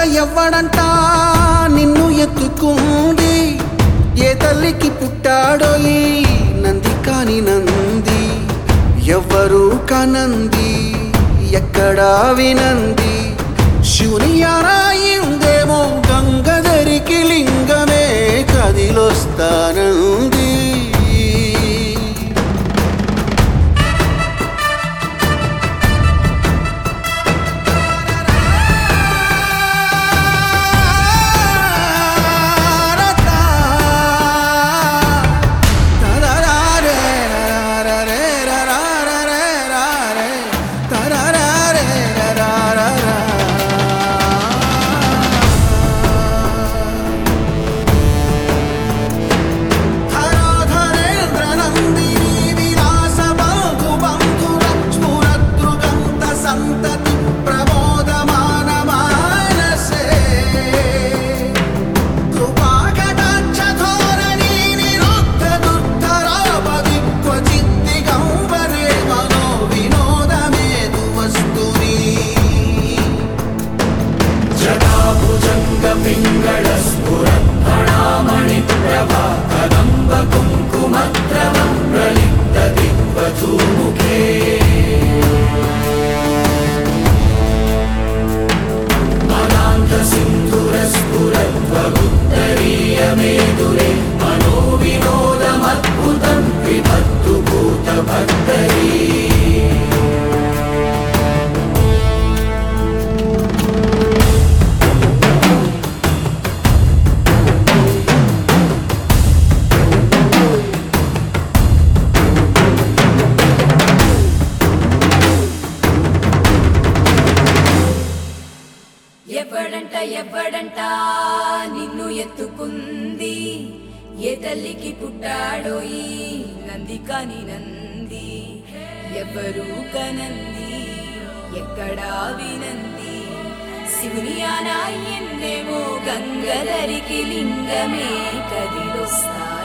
ఎవ్వడంట నిన్ను ఎత్తుకుంది ఏ తల్లికి పుట్టాడో ఈ నంది కాని నంది ఎవ్వరు కనంది ఎక్కడా వినంది శివుని ఆరాయిందేమో గంగధరికి లింగమే కదిలొస్తానంది సంతతి ప్రమోదమాన మానసే కృపాకటాక్షధోరణి నిరుద్ధ దుర్ధరాపది క్వచిద్దిగంబరే మనో వినోదమేదు వస్తుని ఎవడంట ఎవడంట నిన్ను ఎత్తుకుంది ఏ తల్లికి పుట్టాడో ఈ నంది కాని నంది ఎవరు కనంది ఎక్కడా వినంది శివుని ఆనాయిందేమో గంగధరికి లింగమే కదిలొస్తా